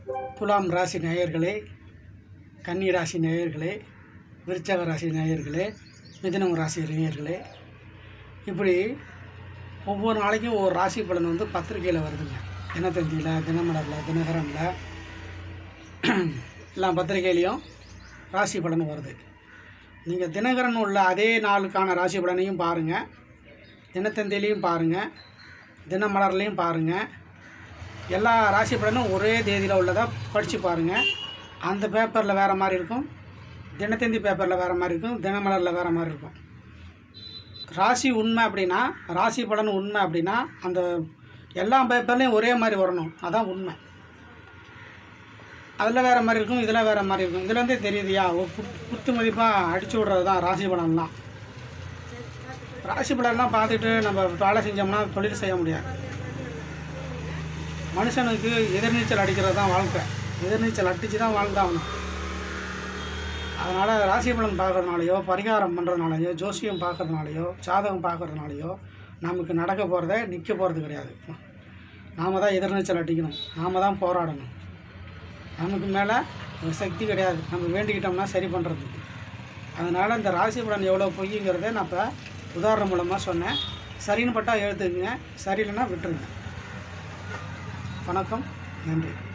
துலாம் ராசி நேயர்களே கன்னி ராசி நேயர்களே விருச்சக ராசி நேயர்களே மிதுனம் ராசி நேயர்களே இப்படி ஒவ்வொரு நாளைக்கும் ஒவ்வொரு ராசி பலன் வந்து பத்திரிக்கையில் வருதுங்க தினத்தந்தியில் தினமலரில் தினகரனில் எல்லா பத்திரிக்கையிலையும் ராசி பலன் வருது நீங்கள் தினகரன் உள்ள அதே நாளுக்கான ராசி பலனையும் பாருங்கள் தினத்தந்திலையும் பாருங்கள் தினமலர்லேயும் பாருங்கள் எல்லா ராசி பலனும் ஒரே தேதியில் உள்ளதை படித்து பாருங்கள் அந்த பேப்பரில் வேறு மாதிரி இருக்கும் தினத்தந்தி பேப்பரில் வேறு மாதிரி இருக்கும் தினமலரில் வேறு மாதிரி இருக்கும் ராசி உண்மை அப்படின்னா ராசி பலன் உண்மை அப்படின்னா அந்த எல்லா பேப்பர்லேயும் ஒரே மாதிரி வரணும் அதான் உண்மை அதில் வேறு மாதிரி இருக்கும் இதில் வேறு மாதிரி இருக்கும் இதுலேருந்தே தெரியுதுயா ஒரு குத் குத்து மதிப்பாக அடிச்சு விட்றது தான் ராசி பலன்லாம் ராசி பலன்லாம் பார்த்துட்டு நம்ம வேலை செஞ்சோம்னா தொழில் செய்ய முடியாது மனுஷனுக்கு எதிர்நீச்சல் அடிக்கிறது தான் வாழ்க்கை எதிர்நீச்சல் அடித்து தான் வாழ்ந்தாகணும் அதனால் ராசி பலன் பார்க்கறதுனாலையோ பரிகாரம் பண்ணுறதுனாலையோ ஜோசியம் பார்க்கறதுனாலையோ ஜாதகம் பார்க்கறதுனாலையோ நமக்கு நடக்க போகிறத நிற்க போகிறது கிடையாது நாம் தான் எதிர்நீச்சல் அடிக்கணும் நாம் தான் போராடணும் நமக்கு மேலே ஒரு சக்தி கிடையாது நம்ம வேண்டிக்கிட்டோம்னா சரி பண்ணுறதுக்கு அதனால் இந்த ராசி பலன் எவ்வளோ பொய்யுங்கிறத நான் இப்போ உதாரணம் மூலமாக சொன்னேன் சரின்னு பட்டா எழுத்துக்குங்க சரியில்லைன்னா விட்டுருங்க வணக்கம் நன்றி